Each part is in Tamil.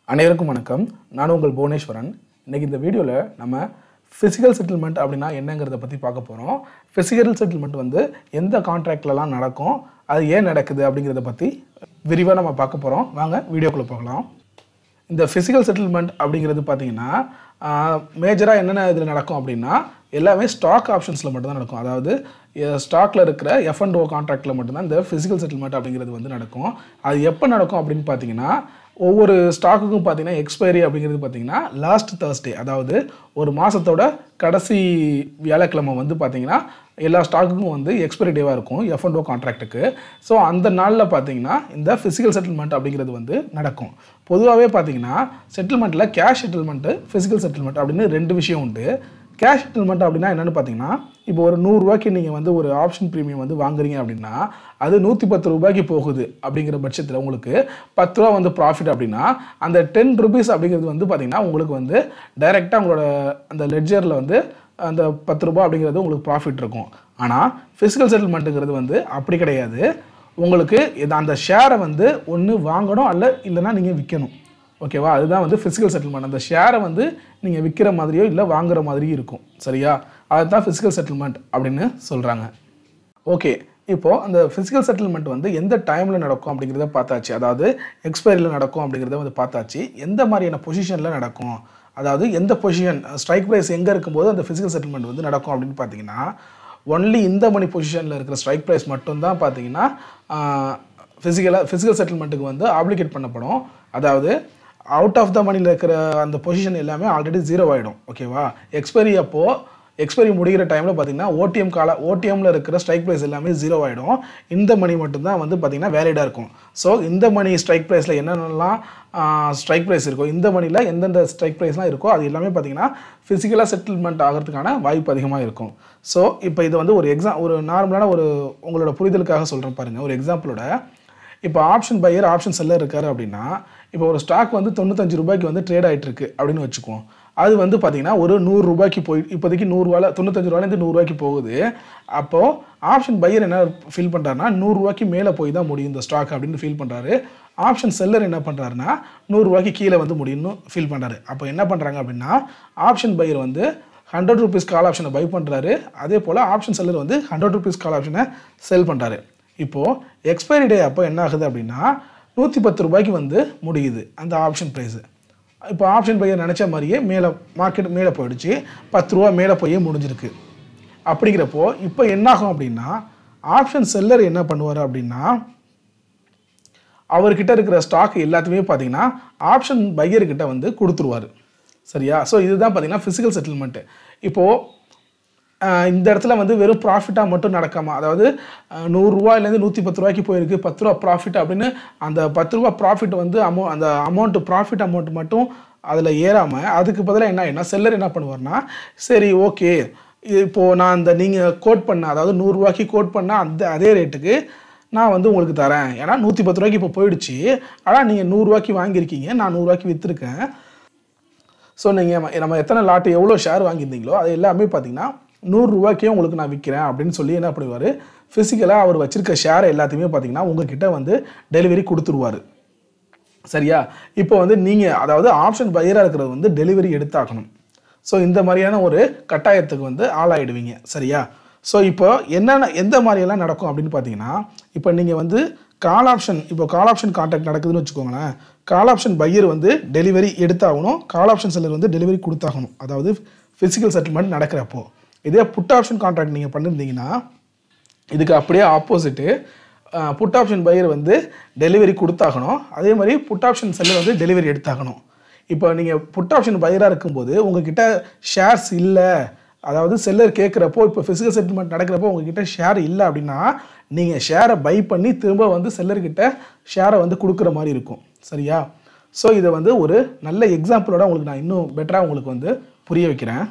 அனைவருக்கும் வணக்கம் நான் உங்கள் புவனேஸ்வரன் இன்னைக்கு இந்த வீடியோவில் நம்ம ஃபிசிக்கல் செட்டில்மெண்ட் அப்படின்னா என்னங்கிறத பற்றி பார்க்க போகிறோம் ஃபிசிக்கல் செட்டில்மெண்ட் வந்து எந்த கான்ட்ராக்ட்லலாம் நடக்கும் அது ஏன் நடக்குது அப்படிங்கிறத பற்றி விரிவாக நம்ம பார்க்க போகிறோம் வாங்க வீடியோக்குள்ளே போகலாம் இந்த ஃபிசிக்கல் செட்டில்மெண்ட் அப்படிங்கிறது பார்த்தீங்கன்னா மேஜராக என்னென்ன இதில் நடக்கும் அப்படின்னா எல்லாமே ஸ்டாக் ஆப்ஷன்ஸில் மட்டும்தான் நடக்கும் அதாவது ஸ்டாக்ல இருக்கிற எஃப் அண்ட் ஓ கான்ட்ராக்டில் மட்டும்தான் இந்த ஃபிசிக்கல் செட்டில்மெண்ட் அப்படிங்கிறது வந்து நடக்கும் அது எப்போ நடக்கும் அப்படின்னு பார்த்தீங்கன்னா ஒவ்வொரு ஸ்டாக்குக்கும் பார்த்தீங்கன்னா எக்ஸ்பைரி அப்படிங்கிறது பார்த்தீங்கன்னா லாஸ்ட் Thursday அதாவது ஒரு மாதத்தோட கடைசி வியாழக்கிழமை வந்து பார்த்தீங்கன்னா எல்லா ஸ்டாக்குக்கும் வந்து எக்ஸ்பைரி டேவாக இருக்கும் எஃப் அண்ட் ஓ கான்ட்ராக்ட்டுக்கு ஸோ அந்த நாளில் பார்த்தீங்கன்னா இந்த ஃபிசிக்கல் செட்டில்மெண்ட் அப்படிங்கிறது வந்து நடக்கும் பொதுவாகவே பார்த்தீங்கன்னா செட்டில்மெண்ட்டில் கேஷ் செட்டில்மெண்ட்டு ஃபிசிக்கல் செட்டில்மெண்ட் அப்படின்னு ரெண்டு விஷயம் உண்டு கேஷ் செட்டில்மெண்ட் அப்படின்னா என்னென்னு பார்த்தீங்கன்னா இப்போ ஒரு நூறுரூவாய்க்கு நீங்கள் வந்து ஒரு ஆப்ஷன் ப்ரீமியம் வந்து வாங்குறீங்க அப்படின்னா அது நூற்றி பத்து ரூபாய்க்கு போகுது அப்படிங்கிற பட்சத்தில் உங்களுக்கு பத்து ரூபா வந்து ப்ராஃபிட் அப்படின்னா அந்த டென் ருபீஸ் அப்படிங்கிறது வந்து பார்த்தீங்கன்னா உங்களுக்கு வந்து டைரெக்டாக உங்களோட அந்த லெட்ஜரில் வந்து அந்த பத்து ரூபா அப்படிங்கிறது உங்களுக்கு ப்ராஃபிட் இருக்கும் ஆனால் ஃபிசிக்கல் செட்டில்மெண்ட்டுங்கிறது வந்து அப்படி கிடையாது உங்களுக்கு இது அந்த ஷேரை வந்து ஒன்று வாங்கணும் அல்ல இல்லைன்னா நீங்கள் விற்கணும் ஓகேவா அதுதான் வந்து ஃபிசிக்கல் செட்டில்மெண்ட் அந்த ஷேரை வந்து நீங்கள் விற்கிற மாதிரியோ இல்லை வாங்குற மாதிரியோ இருக்கும் சரியா அதுதான் ஃபிசிக்கல் செட்டில்மெண்ட் அப்படின்னு சொல்கிறாங்க ஓகே இப்போது அந்த ஃபிசிக்கல் செட்டில்மெண்ட் வந்து எந்த டைமில் நடக்கும் அப்படிங்கிறத பார்த்தாச்சு அதாவது எக்ஸ்பைரியில் நடக்கும் அப்படிங்கிறத வந்து பார்த்தாச்சு எந்த மாதிரியான பொசிஷனில் நடக்கும் அதாவது எந்த பொசிஷன் ஸ்ட்ரைக் ப்ரைஸ் எங்கே இருக்கும்போது அந்த ஃபிசிக்கல் செட்டில்மெண்ட் வந்து நடக்கும் அப்படின்னு பார்த்தீங்கன்னா ஒன்லி இந்த மணி பொசிஷனில் இருக்கிற ஸ்ட்ரைக் ப்ரைஸ் மட்டும்தான் பார்த்தீங்கன்னா ஃபிசிக்கலாக ஃபிசிக்கல் செட்டில்மெண்ட்டுக்கு வந்து ஆப்ளிகேட் பண்ணப்படும் அதாவது அவுட் ஆஃப் த மணியில் இருக்கிற அந்த பொசிஷன் எல்லாமே ஆல்ரெடி ஜீரோ ஆகிடும் ஓகேவா எக்ஸ்பைரி அப்போது எக்ஸ்பைரி முடிகிற டைமில் பார்த்தீங்கன்னா ஓடிஎம் கால ஓடிஎம்மில் இருக்கிற ஸ்ட்ரைக் ப்ரைஸ் எல்லாமே ஜீரோ ஆகிடும் இந்த மணி மட்டும்தான் வந்து பார்த்தீங்கன்னா வேலிடாக இருக்கும் ஸோ இந்த மணி ஸ்ட்ரைக் ப்ரைஸில் என்னென்னலாம் ஸ்ட்ரைக் ப்ரைஸ் இருக்கோ இந்த மணியில் எந்தெந்த ஸ்ட்ரைக் ப்ரைஸ்லாம் இருக்கோ அது எல்லாமே பார்த்தீங்கன்னா ஃபிசிக்கலாக செட்டில்மெண்ட் ஆகிறதுக்கான வாய்ப்பு அதிகமாக இருக்கும் ஸோ இப்போ இது வந்து ஒரு எக்ஸாம் ஒரு நார்மலான ஒரு உங்களோட புரிதலுக்காக சொல்கிறேன் பாருங்கள் ஒரு எக்ஸாம்பிளோட இப்போ ஆப்ஷன் பையர் ஆப்ஷன் செல்லர் இருக்காரு அப்படின்னா இப்போ ஒரு ஸ்டாக் வந்து தொண்ணூத்தஞ்சு ரூபாய்க்கு வந்து ட்ரேட் ஆகிட்டு இருக்கு அப்படின்னு வச்சுக்குவோம் அது வந்து பார்த்தீங்கன்னா ஒரு நூறு ரூபாய்க்கு போய் இப்போதைக்கு நூறுரூவால தொண்ணூத்தஞ்சு ரூபாயிலேருந்து நூறுரூவாய்க்கு போகுது அப்போது ஆப்ஷன் பையர் என்ன ஃபீல் பண்ணுறாருன்னா நூறுரூவாய்க்கு மேலே போய் தான் முடியும் இந்த ஸ்டாக் அப்படின்னு ஃபீல் பண்ணுறாரு ஆப்ஷன் செல்லர் என்ன பண்ணுறாருன்னா நூறுரூவாய்க்கு கீழே வந்து முடியும்னு ஃபீல் பண்ணுறாரு அப்போ என்ன பண்ணுறாங்க அப்படின்னா ஆப்ஷன் பையர் வந்து ஹண்ட்ரட் ருபீஸ் கால் ஆப்ஷனை பை பண்ணுறாரு அதே போல் ஆப்ஷன் செல்லர் வந்து ஹண்ட்ரட் ருபீஸ் கால் ஆப்ஷனை செல் பண்ணுறாரு இப்போது எக்ஸ்பைரி டே அப்போ என்ன ஆகுது அப்படின்னா நூற்றி பத்து ரூபாய்க்கு வந்து முடியுது அந்த ஆப்ஷன் ப்ரைஸு இப்போ ஆப்ஷன் பையர் நினச்ச மாதிரியே மேலே மார்க்கெட் மேலே போயிடுச்சு பத்து ரூபா மேலே போய் முடிஞ்சிருக்கு அப்படிங்கிறப்போ இப்போ என்னாகும் அப்படின்னா ஆப்ஷன் செல்லர் என்ன பண்ணுவார் அப்படின்னா அவர்கிட்ட இருக்கிற ஸ்டாக் எல்லாத்தையுமே பார்த்தீங்கன்னா ஆப்ஷன் பையர்கிட்ட வந்து கொடுத்துருவார் சரியா ஸோ இதுதான் பார்த்தீங்கன்னா ஃபிசிக்கல் செட்டில்மெண்ட்டு இப்போது ஆஹ் இந்த இடத்துல வந்து வெறும் ப்ராஃபிட்டாக மட்டும் நடக்காம அதாவது ஆஹ் நூறுரூவாயிலேருந்து நூற்றி பத்து ரூபாய்க்கு போயிருக்கு பத்து ரூபா ப்ராஃபிட் அப்படின்னு அந்த பத்து ரூபா ப்ராஃபிட் வந்து அமௌ அந்த அமௌண்ட்டு ப்ராஃபிட் அமௌண்ட் மட்டும் அதில் ஏறாமல் அதுக்கு பதிலாக என்ன ஆயிடும்னா செல்லர் என்ன பண்ணுவார்னா சரி ஓகே இப்போது நான் அந்த நீங்கள் கோட் பண்ண அதாவது நூறுரூவாய்க்கு கோட் பண்ண அந்த அதே ரேட்டுக்கு நான் வந்து உங்களுக்கு தரேன் ஏன்னா நூற்றி பத்து ரூபாய்க்கு இப்போ போயிடுச்சு ஆனால் நீங்கள் நூறுரூவாய்க்கு வாங்கியிருக்கீங்க நான் நூறுரூவாய்க்கு விற்றுருக்கேன் ஸோ நீங்கள் நம்ம எத்தனை லாட்டு எவ்வளோ ஷேர் வாங்கியிருந்தீங்களோ அது எல்லாமே பார்த்தீங்கன்னா நூறுரூவாய்க்கே உங்களுக்கு நான் விற்கிறேன் அப்படின்னு சொல்லி என்ன பண்ணுவார் ஃபிசிக்கலாக அவர் வச்சிருக்க ஷேர் எல்லாத்தையுமே பார்த்தீங்கன்னா உங்ககிட்ட வந்து டெலிவரி கொடுத்துருவார் சரியா இப்போ வந்து நீங்கள் அதாவது ஆப்ஷன் பையராக இருக்கிறது வந்து டெலிவரி எடுத்தாகணும் ஸோ இந்த மாதிரியான ஒரு கட்டாயத்துக்கு வந்து ஆளாயிடுவீங்க சரியா ஸோ இப்போ என்னென்ன எந்த மாதிரியெல்லாம் நடக்கும் அப்படின்னு பார்த்தீங்கன்னா இப்போ நீங்கள் வந்து கால் ஆப்ஷன் இப்போ கால் ஆப்ஷன் கான்ட்ராக்ட் நடக்குதுன்னு வச்சுக்கோங்களேன் கால் ஆப்ஷன் பையர் வந்து டெலிவரி எடுத்தாகணும் கால் ஆப்ஷன் செல்லர் வந்து டெலிவரி கொடுத்தாகணும் அதாவது ஃபிசிக்கல் செட்டில்மெண்ட் நடக்கிறப்போ இதே புட் ஆப்ஷன் கான்ட்ராக்ட் நீங்கள் பண்ணியிருந்தீங்கன்னா இதுக்கு அப்படியே ஆப்போசிட்டு புட் ஆப்ஷன் பையர் வந்து டெலிவரி கொடுத்தாகணும் அதே மாதிரி புட் ஆப்ஷன் செல்லர் வந்து டெலிவரி எடுத்தாகணும் இப்போ நீங்கள் புட் ஆப்ஷன் பையராக இருக்கும்போது உங்ககிட்ட ஷேர்ஸ் இல்லை அதாவது செல்லர் கேட்குறப்போ இப்போ ஃபிசிக்கல் செட்டில்மெண்ட் நடக்கிறப்போ உங்ககிட்ட ஷேர் இல்லை அப்படின்னா நீங்கள் ஷேரை பை பண்ணி திரும்ப வந்து செல்லர்கிட்ட ஷேரை வந்து கொடுக்குற மாதிரி இருக்கும் சரியா ஸோ இதை வந்து ஒரு நல்ல எக்ஸாம்பிளோட உங்களுக்கு நான் இன்னும் பெட்டராக உங்களுக்கு வந்து புரிய வைக்கிறேன்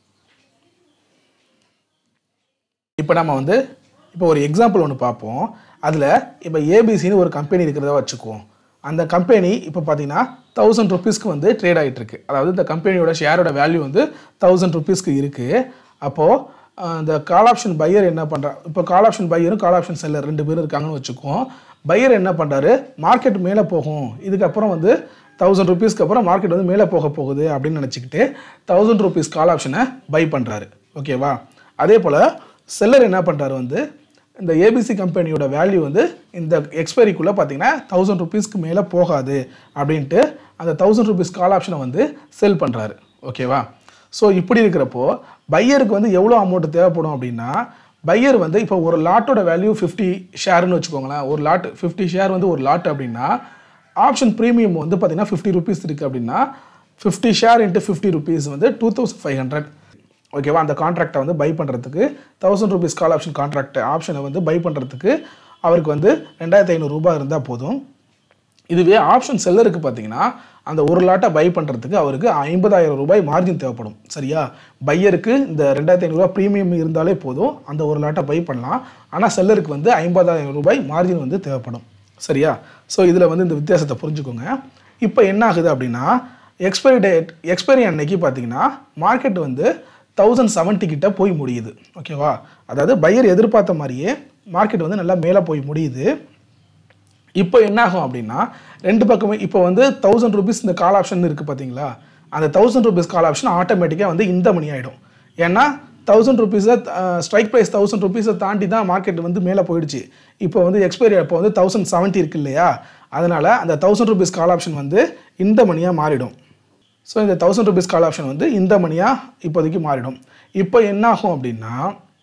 இப்போ நம்ம வந்து இப்போ ஒரு எக்ஸாம்பிள் ஒன்று பார்ப்போம் அதில் இப்போ ஏபிசின்னு ஒரு கம்பெனி இருக்கிறதா வச்சுக்குவோம் அந்த கம்பெனி இப்போ பார்த்தீங்கன்னா தௌசண்ட் ருபீஸ்க்கு வந்து ட்ரேட் ஆகிட்டு இருக்கு அதாவது இந்த கம்பெனியோட ஷேரோட வேல்யூ வந்து தௌசண்ட் ருபீஸ்க்கு இருக்குது அப்போது இந்த கால் ஆப்ஷன் பையர் என்ன பண்ணுறா இப்போ கால் ஆப்ஷன் பையரும் கால் ஆப்ஷன் செல்லர் ரெண்டு பேரும் இருக்காங்கன்னு வச்சுக்குவோம் பையர் என்ன பண்ணுறாரு மார்க்கெட் மேலே போகும் இதுக்கப்புறம் வந்து தௌசண்ட் ருபீஸ்க்கு அப்புறம் மார்க்கெட் வந்து மேலே போக போகுது அப்படின்னு நினச்சிக்கிட்டு தௌசண்ட் ருபீஸ் கால் ஆப்ஷனை பை பண்ணுறாரு ஓகேவா அதே போல் செல்லர் என்ன பண்ணுறாரு வந்து இந்த ஏபிசி கம்பெனியோட வேல்யூ வந்து இந்த எக்ஸ்பைரிக்குள்ளே பார்த்தீங்கன்னா தௌசண்ட் ருபீஸ்க்கு மேலே போகாது அப்படின்ட்டு அந்த தௌசண்ட் ருபீஸ் கால் ஆப்ஷனை வந்து செல் பண்ணுறாரு ஓகேவா ஸோ இப்படி இருக்கிறப்போ பையருக்கு வந்து எவ்வளோ அமௌண்ட் தேவைப்படும் அப்படின்னா பையர் வந்து இப்போ ஒரு லாட்டோட வேல்யூ ஃபிஃப்டி ஷேர்னு வச்சுக்கோங்களேன் ஒரு லாட் ஃபிஃப்டி ஷேர் வந்து ஒரு லாட் அப்படின்னா ஆப்ஷன் ப்ரீமியம் வந்து பார்த்தீங்கன்னா ஃபிஃப்டி ருபீஸ் இருக்குது அப்படின்னா fifty share into fifty rupees வந்து டூ தௌசண்ட் ஃபைவ் ஹண்ட்ரட் ஓகேவா அந்த கான்ட்ராக்டை வந்து பை பண்ணுறதுக்கு thousand rupees call option contract ஆப்ஷனை வந்து பை பண்ணுறதுக்கு அவருக்கு வந்து ரெண்டாயிரத்தி ஐநூறு ரூபாய் இருந்தால் போதும் இதுவே ஆப்ஷன் செல்லருக்கு பார்த்தீங்கன்னா அந்த ஒரு லாட்டை பை பண்ணுறதுக்கு அவருக்கு ஐம்பதாயிரம் ரூபாய் மார்ஜின் தேவைப்படும் சரியா பையருக்கு இந்த ரெண்டாயிரத்தி ஐநூறுரூவா ப்ரீமியம் இருந்தாலே போதும் அந்த ஒரு லாட்டை பை பண்ணலாம் ஆனால் செல்லருக்கு வந்து ஐம்பதாயிரம் ரூபாய் மார்ஜின் வந்து தேவைப்படும் சரியா ஸோ இதில் வந்து இந்த வித்தியாசத்தை புரிஞ்சுக்கோங்க இப்போ என்ன ஆகுது அப்படின்னா எக்ஸ்பைரி டேட் எக்ஸ்பைரி அன்னைக்கு பார்த்தீங்கன்னா மார்க்கெட் வந்து தௌசண்ட் செவன்ட்டி கிட்ட போய் முடியுது ஓகேவா அதாவது பையர் எதிர்பார்த்த மாதிரியே மார்க்கெட் வந்து நல்லா மேலே போய் முடியுது இப்போ என்ன ஆகும் அப்படின்னா ரெண்டு பக்கமே இப்போ வந்து தௌசண்ட் ருபீஸ் இந்த கால் ஆப்ஷன் இருக்குது பார்த்தீங்களா அந்த தௌசண்ட் ருபீஸ் கால் ஆப்ஷன் ஆட்டோமேட்டிக்காக வந்து இந்த மணி ஆகிடும் ஏன்னா தௌசண்ட் ருபீஸை ஸ்ட்ரைக் ப்ரைஸ் தௌசண்ட் ருபீஸை தாண்டி தான் மார்க்கெட் வந்து மேலே போயிடுச்சு இப்போ வந்து எக்ஸ்பைரி இப்போ வந்து தௌசண்ட் செவன்ட்டி இருக்கு இல்லையா அதனால் அந்த தௌசண்ட் ருபீஸ் கால் ஆப்ஷன் வந்து இந்த மணியாக மாறிடும் ஸோ இந்த தௌசண்ட் ருபீஸ் கால் ஆப்ஷன் வந்து இந்த மணியாக இப்போதைக்கு மாறிடும் இப்போ என்ன ஆகும் அப்படின்னா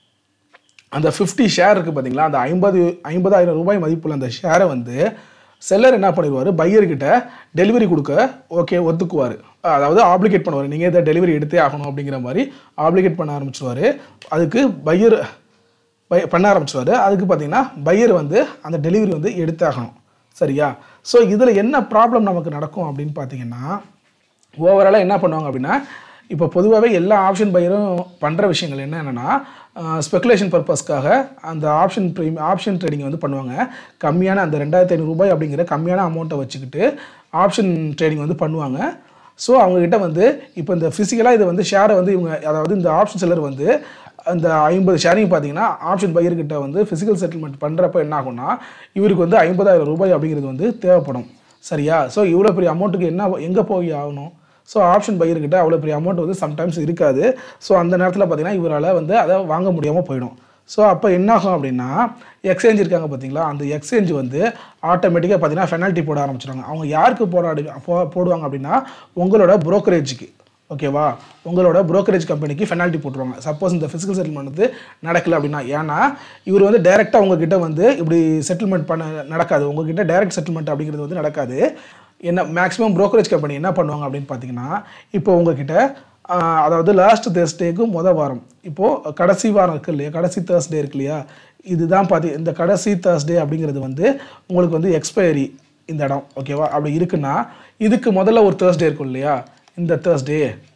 அந்த ஃபிஃப்டி ஷேர் இருக்குது பார்த்தீங்களா அந்த ஐம்பது ஐம்பதாயிரம் ரூபாய் மதிப்புள்ள அந்த ஷேரை வந்து செல்லர் என்ன பண்ணிடுவார் பையர்கிட்ட டெலிவரி கொடுக்க ஓகே ஒத்துக்குவார் அதாவது ஆப்ளிகேட் பண்ணுவார் நீங்கள் இதை டெலிவரி எடுத்தே ஆகணும் அப்படிங்கிற மாதிரி ஆப்ளிகேட் பண்ண ஆரம்பிச்சிடுவார் அதுக்கு பையர் பை பண்ண ஆரம்பிச்சிடுவார் அதுக்கு பார்த்தீங்கன்னா பையர் வந்து அந்த டெலிவரி வந்து எடுத்தாகணும் சரியா ஸோ இதில் என்ன ப்ராப்ளம் நமக்கு நடக்கும் அப்படின்னு பார்த்தீங்கன்னா ஓவராலாக என்ன பண்ணுவாங்க அப்படின்னா இப்போ பொதுவாகவே எல்லா ஆப்ஷன் பையரும் பண்ணுற விஷயங்கள் என்ன என்னென்னா ஸ்பெகுலேஷன் பர்பஸ்க்காக அந்த ஆப்ஷன் ப்ரீம் ஆப்ஷன் ட்ரேடிங் வந்து பண்ணுவாங்க கம்மியான அந்த ரெண்டாயிரத்தி ஐநூறு ரூபாய் அப்படிங்கிற கம்மியான அமௌண்ட்டை வச்சுக்கிட்டு ஆப்ஷன் ட்ரேடிங் வந்து பண்ணுவாங்க ஸோ அவங்கக்கிட்ட வந்து இப்போ இந்த ஃபிசிக்கலாக இதை வந்து ஷேரை வந்து இவங்க அதாவது இந்த ஆப்ஷன் செல்லர் வந்து அந்த ஐம்பது ஷேரிங் பார்த்தீங்கன்னா ஆப்ஷன் பையர்கிட்ட வந்து ஃபிசிக்கல் செட்டில்மெண்ட் பண்ணுறப்ப என்ன ஆகும்னா இவருக்கு வந்து ஐம்பதாயிரம் ரூபாய் அப்படிங்கிறது வந்து தேவைப்படும் சரியா ஸோ இவ்வளோ பெரிய அமௌண்ட்டுக்கு என்ன எங்கே போய் ஆகணும் ஸோ ஆப்ஷன் பையர்கிட்ட அவ்வளோ பெரிய அமௌண்ட் வந்து சம்டைம்ஸ் இருக்காது ஸோ அந்த நேரத்தில் பார்த்தீங்கன்னா இவரால் வந்து அதை வாங்க முடியாமல் போயிடும் ஸோ அப்போ என்ன ஆகும் அப்படின்னா எக்ஸ்சேஞ்ச் இருக்காங்க பார்த்தீங்களா அந்த எக்ஸ்சேஞ்ச் வந்து ஆட்டோமேட்டிக்காக பார்த்தீங்கன்னா பெனால்ட்டி போட ஆரம்பிச்சிடுவாங்க அவங்க யாருக்கு போராடி போ- போடுவாங்க அப்படின்னா உங்களோட புரோக்கரேஜுக்கு ஓகேவா உங்களோட brokerage கம்பெனிக்கு பெனால்ட்டி போட்டுருவாங்க சப்போஸ் இந்த ஃபிசிக்கல் செட்டில்மெண்ட் வந்து நடக்கல அப்படின்னா ஏன்னா இவர் வந்து டைரெக்டாக உங்ககிட்ட வந்து இப்படி செட்டில்மெண்ட் பண்ண நடக்காது உங்ககிட்ட டைரக்ட் செட்டில்மெண்ட் அப்படிங்கிறது வந்து நடக்காது என்ன மேக்ஸிமம் brokerage கம்பெனி என்ன பண்ணுவாங்க அப்படின்னு பார்த்தீங்கன்னா இப்போ உங்ககிட்ட ஆஹ், அதாவது லாஸ்ட் தேர்ஸ்டேக்கு மொதல் வாரம் இப்போது கடைசி வாரம் இருக்கு இல்லையா கடைசி தேர்ஸ்டே இருக்கு இல்லையா இதுதான் பார்த்தி இந்த கடைசி தேர்ஸ்டே அப்படிங்கிறது வந்து உங்களுக்கு வந்து எக்ஸ்பைரி இந்த இடம் ஓகேவா அப்படி இருக்குன்னா இதுக்கு முதல்ல ஒரு தேர்ஸ்டே இருக்கும் இல்லையா இந்த தேர்ஸ்டே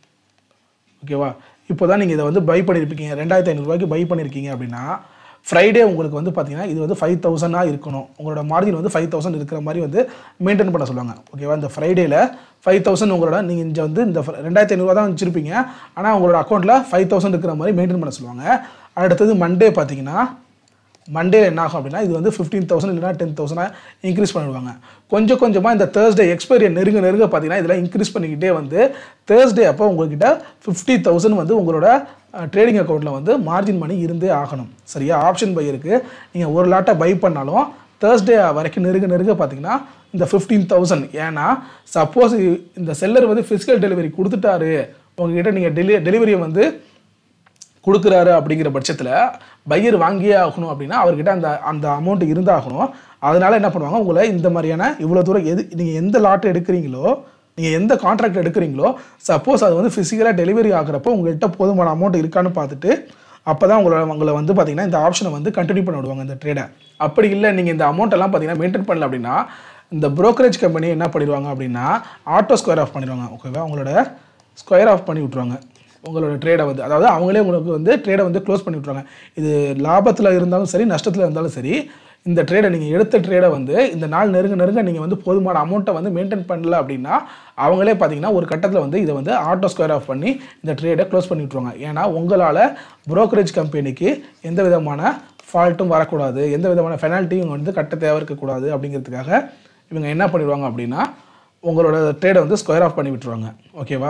ஓகேவா இப்போ தான் நீங்கள் இதை வந்து பை பண்ணியிருப்பீங்க ரெண்டாயிரத்தி ஐநூறுரூவாய்க்கு பை பண்ணியிருக்கீங்க அப்படின்னா ஃப்ரைடே உங்களுக்கு வந்து பார்த்தீங்கன்னா இது வந்து ஃபைவ் தௌசண்டாக இருக்கணும் உங்களோட மார்ஜின் வந்து ஃபைவ் தௌசண்ட் இருக்கிற மாதிரி வந்து மெயின்டைன் பண்ண சொல்லுவாங்க ஓகேவா இந்த ஃப்ரைடேல ஃபைவ் தௌசண்ட் உங்களோட நீங்கள் இங்கே வந்து இந்த fr- ரெண்டாயிரத்தி ஐநூறுரூவா தான் வச்சுருப்பீங்க ஆனால் உங்களோட அக்கௌண்ட்டில் ஃபைவ் தௌசண்ட் இருக்கிற மாதிரி மெயின்டைன் பண்ண சொல்லுவாங்க அடுத்தது மண்டே பார்த்தீங்கன்னா மண்டே என்ன ஆகும் அப்படின்னா இது வந்து ஃபிஃப்டீன் தௌசண்ட் இல்லைனா டென் தௌசண்டாக இன்க்ரீஸ் பண்ணிடுவாங்க கொஞ்சம் கொஞ்சமாக இந்த தேர்ஸ்டே எக்ஸ்பைரி நெருங்க நெருங்க பார்த்தீங்கன்னா இதெல்லாம் இன்க்ரீஸ் பண்ணிக்கிட்டே வந்து தேர்ஸ்டே அப்போ உங்ககிட்ட ஃபிஃப்டி தௌசண்ட் வந்து உங்களோட ட்ரேடிங் அக்கௌண்ட்டில் வந்து மார்ஜின் மணி இருந்தே ஆகணும் சரியா ஆப்ஷன் பை இருக்குது நீங்கள் ஒரு லாட்டை பை பண்ணாலும் தேர்ஸ்டே வரைக்கும் நெருங்க நெருங்க பார்த்தீங்கன்னா இந்த ஃபிஃப்டீன் தௌசண்ட் ஏன்னா சப்போஸ் இந்த செல்லர் வந்து ஃபிசிக்கல் டெலிவரி கொடுத்துட்டாரு உங்ககிட்ட நீங்கள் டெலி டெலிவரியை வந்து கொடுக்குறாரு அப்படிங்கிற பட்சத்தில் பையர் வாங்கியே ஆகணும் அப்படின்னா அவர்கிட்ட அந்த அந்த அமௌண்ட் இருந்தாகணும் அதனால என்ன பண்ணுவாங்க உங்களை இந்த மாதிரியான இவ்வளோ தூரம் எது நீங்கள் எந்த லாட் எடுக்கிறீங்களோ நீங்கள் எந்த கான்ட்ராக்ட் எடுக்கிறீங்களோ சப்போஸ் அது வந்து ஃபிசிக்கலாக டெலிவரி ஆகுறப்போ உங்கள்கிட்ட போதுமான அமௌண்ட் இருக்கான்னு பார்த்துட்டு அப்போ தான் உங்களை உங்களை வந்து பார்த்தீங்கன்னா இந்த ஆப்ஷனை வந்து கண்டினியூ பண்ண விடுவாங்க இந்த ட்ரேடை அப்படி இல்லை நீங்கள் இந்த அமௌண்ட் எல்லாம் பார்த்தீங்கன்னா மெயின்டைன் பண்ணல அப்படின்னா இந்த brokerage கம்பெனி என்ன பண்ணிடுவாங்க அப்படின்னா ஆட்டோ ஸ்கொயர் ஆஃப் பண்ணிடுவாங்க ஓகேவா உங்களோட ஸ்கொயர் ஆஃப் பண்ணி விட்ருவாங்க உங்களோட ட்ரேடை வந்து அதாவது அவங்களே உங்களுக்கு வந்து ட்ரேடை வந்து க்ளோஸ் பண்ணி விட்ருவாங்க இது லாபத்தில் இருந்தாலும் சரி நஷ்டத்தில் இருந்தாலும் சரி இந்த ட்ரேடை நீங்கள் எடுத்த ட்ரேடை வந்து இந்த நாள் நெருங்க நெருங்க நீங்கள் வந்து போதுமான அமௌண்ட்டை வந்து மெயின்டைன் பண்ணல அப்படின்னா அவங்களே பார்த்தீங்கன்னா ஒரு கட்டத்தில் வந்து இதை வந்து ஆட்டோ ஸ்கொயர் ஆஃப் பண்ணி இந்த ட்ரேடை க்ளோஸ் பண்ணி விட்ருவாங்க ஏன்னா உங்களால் brokerage கம்பெனிக்கு எந்த விதமான ஃபால்ட்டும் வரக்கூடாது எந்த விதமான பெனால்ட்டியும் வந்து கட்ட தேவை இருக்கக்கூடாது அப்படிங்கிறதுக்காக இவங்க என்ன பண்ணிடுவாங்க அப்படின்னா உங்களோட ட்ரேடை வந்து ஸ்கொயர் ஆஃப் பண்ணி விட்டுருவாங்க ஓகேவா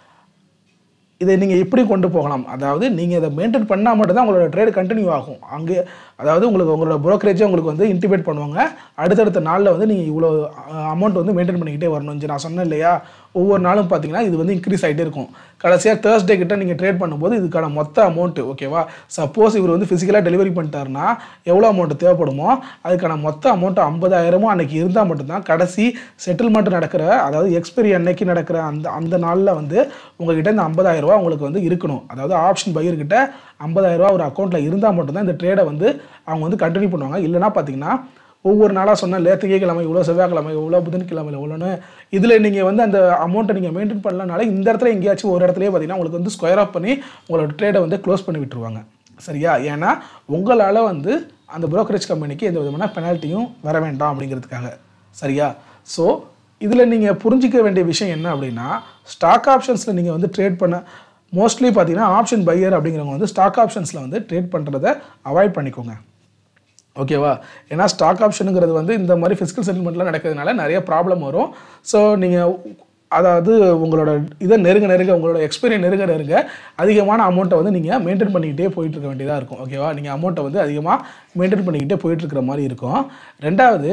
இதை நீங்கள் எப்படி கொண்டு போகலாம் அதாவது நீங்கள் இதை மெயின்டைன் பண்ணால் மட்டும்தான் உங்களோட ட்ரேடு கண்டினியூ ஆகும் அங்கே அதாவது உங்களுக்கு உங்களோட brokerage உங்களுக்கு வந்து இன்டிமேட் பண்ணுவாங்க அடுத்தடுத்த நாளில் வந்து நீங்கள் இவ்வளோ அமௌண்ட் வந்து மெயின்டைன் பண்ணிக்கிட்டே வரணும் நான் சொன்னேன் இல்லையா ஒவ்வொரு நாளும் பார்த்தீங்கன்னா இது வந்து இன்க்ரீஸ் ஆகிட்டே இருக்கும் கடைசியாக தேர்ஸ்டே கிட்ட நீங்கள் ட்ரேட் பண்ணும்போது இதுக்கான மொத்த அமௌண்ட்டு ஓகேவா சப்போஸ் இவர் வந்து ஃபிசிக்கலாக டெலிவரி பண்ணிட்டாருன்னா எவ்வளோ அமௌண்ட் தேவைப்படுமோ அதுக்கான மொத்த அமௌண்ட் ஐம்பதாயிரமும் அன்னைக்கு இருந்தால் மட்டும்தான் கடைசி செட்டில்மெண்ட் நடக்கிற அதாவது எக்ஸ்பைரி அன்னைக்கு நடக்கிற அந்த அந்த நாளில் வந்து உங்ககிட்ட இந்த 50000 ரூபாய் உங்களுக்கு வந்து இருக்கணும் அதாவது ஆப்ஷன் பையர்கிட்ட 50000 ரூபாய் ஒரு அக்கௌண்ட்டில் இருந்தால் மட்டும்தான் இந்த ட்ரேடை வந்து அவங்க வந்து கண்டினியூ பண்ணுவாங்க இல்லைன்னா பார்த்தீங்கன்னா ஒவ்வொரு நாளாக சொன்னால் லே திங்கக்கிழமை இவ்வளோ செவ்வாய்க்கிழமை இவ்வளோ புதன்கிழமை இவ்வளோன்னு இதில் நீங்கள் வந்து அந்த அமௌண்ட்டை நீங்கள் மெயின்டைன் பண்ணலனால இந்த இடத்துல எங்கேயாச்சும் ஒரு இடத்துலயே பார்த்தீங்கன்னா உங்களுக்கு வந்து ஸ்கொயர் ஆஃப் பண்ணி உங்களோட ட்ரேடை வந்து க்ளோஸ் பண்ணி விட்டுருவாங்க சரியா ஏன்னா உங்களால் வந்து அந்த brokerage கம்பெனிக்கு எந்த விதமான பெனால்ட்டியும் வர வேண்டாம் அப்படிங்கிறதுக்காக சரியா ஸோ இதில் நீங்கள் புரிஞ்சிக்க வேண்டிய விஷயம் என்ன அப்படின்னா ஸ்டாக் ஆப்ஷன்ஸில் நீங்கள் வந்து ட்ரேட் பண்ண மோஸ்ட்லி பார்த்தீங்கன்னா ஆப்ஷன் பையர் அப்படிங்கிறவங்க வந்து ஸ்டாக் ஆப்ஷன்ஸில் வந்து ட்ரேட் பண்ணுறதை அவாய்ட் பண்ணிக்கோங்க ஓகேவா ஏன்னா ஸ்டாக் ஆப்ஷனுங்கிறது வந்து இந்த மாதிரி ஃபிசிக்கல் செட்டில்மெண்ட்லாம் நடக்கிறதுனால நிறைய ப்ராப்ளம் வரும் ஸோ நீங்கள் அதாவது உங்களோட இதை நெருங்க நெருங்க உங்களோட எக்ஸ்பீரியன் நெருங்க நெருங்க அதிகமான அமௌண்ட்டை வந்து நீங்கள் மெயின்டைன் பண்ணிக்கிட்டே போயிட்டு இருக்க வேண்டியதாக இருக்கும் ஓகேவா நீங்கள் அமௌண்ட்டை வந்து அதிகமாக மெயின்டைன் பண்ணிக்கிட்டே போயிட்டு இருக்கிற மாதிரி இருக்கும் ரெண்டாவது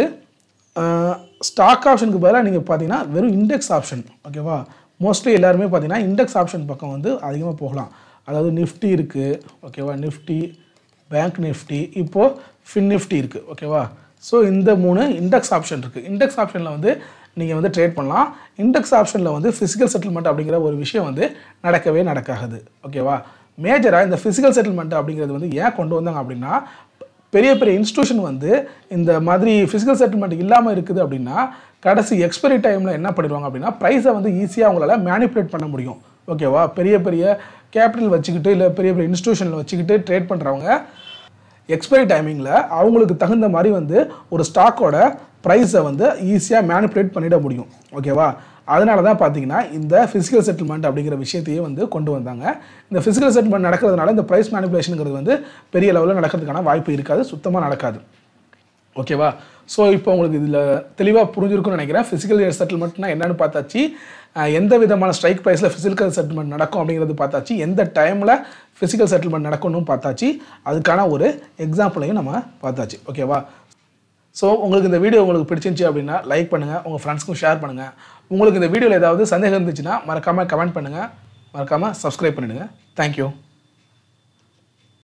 ஸ்டாக் ஆப்ஷனுக்கு பதிலாக நீங்கள் பார்த்தீங்கன்னா வெறும் இண்டெக்ஸ் ஆப்ஷன் ஓகேவா மோஸ்ட்லி எல்லாருமே பார்த்தீங்கன்னா இண்டெக்ஸ் ஆப்ஷன் பக்கம் வந்து அதிகமாக போகலாம் அதாவது நிஃப்டி இருக்குது ஓகேவா நிஃப்டி பேங்க் நிஃப்டி இப்போது ஃபின் நிஃப்டி இருக்குது ஓகேவா ஸோ இந்த மூணு இண்டெக்ஸ் ஆப்ஷன் இருக்குது இண்டெக்ஸ் ஆப்ஷனில் வந்து நீங்கள் வந்து ட்ரேட் பண்ணலாம் இண்டெக்ஸ் ஆப்ஷனில் வந்து ஃபிசிக்கல் செட்டில்மெண்ட் அப்படிங்கிற ஒரு விஷயம் வந்து நடக்கவே நடக்காது ஓகேவா மேஜராக இந்த ஃபிசிக்கல் செட்டில்மெண்ட் அப்படிங்கிறது வந்து ஏன் கொண்டு வந்தாங்க அப்படின்னா பெரிய பெரிய இன்ஸ்டியூஷன் வந்து இந்த மாதிரி ஃபிசிக்கல் செட்டில்மெண்ட் இல்லாமல் இருக்குது அப்படின்னா கடைசி எக்ஸ்பைரி டைமில் என்ன பண்ணிடுவாங்க அப்படின்னா ப்ரைஸை வந்து ஈஸியாக அவங்களால மேனிப்புலேட் பண்ண முடியும் ஓகேவா பெரிய பெரிய கேபிட்டல் வச்சுக்கிட்டு இல்லை பெரிய பெரிய இன்ஸ்டியூஷனில் வச்சுக்கிட்டு ட்ரேட் பண்ணுறவங்க எக்ஸ்பைரி டைமிங்கில் அவங்களுக்கு தகுந்த மாதிரி வந்து ஒரு ஸ்டாக்கோட ப்ரைஸை வந்து ஈஸியாக மேனிப்புலேட் பண்ணிட முடியும் ஓகேவா அதனால தான் பார்த்தீங்கன்னா இந்த ஃபிசிக்கல் செட்டில்மெண்ட் அப்படிங்கிற விஷயத்தையே வந்து கொண்டு வந்தாங்க இந்த ஃபிசிக்கல் செட்டில்மெண்ட் நடக்கிறதுனால இந்த ப்ரைஸ் மேனிப்புலேஷனுங்கிறது வந்து பெரிய லெவலில் நடக்கிறதுக்கான வாய்ப்பு இருக்காது சுத்தமாக நடக்காது ஓகேவா ஸோ இப்போ உங்களுக்கு இதில் தெளிவாக புரிஞ்சிருக்கும்னு நினைக்கிறேன் ஃபிசிக்கல் செட்டில்மெண்ட்னா என்னன்னு பார்த்தாச்சு அஹ் எந்த விதமான ஸ்ட்ரைக் ப்ரைஸில் ஃபிசிக்கல் செட்டில்மெண்ட் நடக்கும் அப்படிங்கிறது பார்த்தாச்சு எந்த டைமில் ஃபிசிக்கல் செட்டில்மெண்ட் நடக்கணும்னு பார்த்தாச்சு அதுக்கான ஒரு எக்ஸாம்பிளையும் நம்ம பார்த்தாச்சு ஓகேவா ஸோ உங்களுக்கு இந்த வீடியோ உங்களுக்கு பிடிச்சிருந்துச்சி அப்படின்னா லைக் பண்ணுங்கள் உங்கள் ஃப்ரெண்ட்ஸ்க்கும் ஷேர் பண்ணுங்கள் உங்களுக்கு இந்த வீடியோவில் ஏதாவது சந்தேகம் இருந்துச்சுன்னா மறக்காமல் கமெண்ட் பண்ணுங்கள் மறக்காமல் சப்ஸ்கிரைப் பண்ணிடுங்க தேங்க்யூ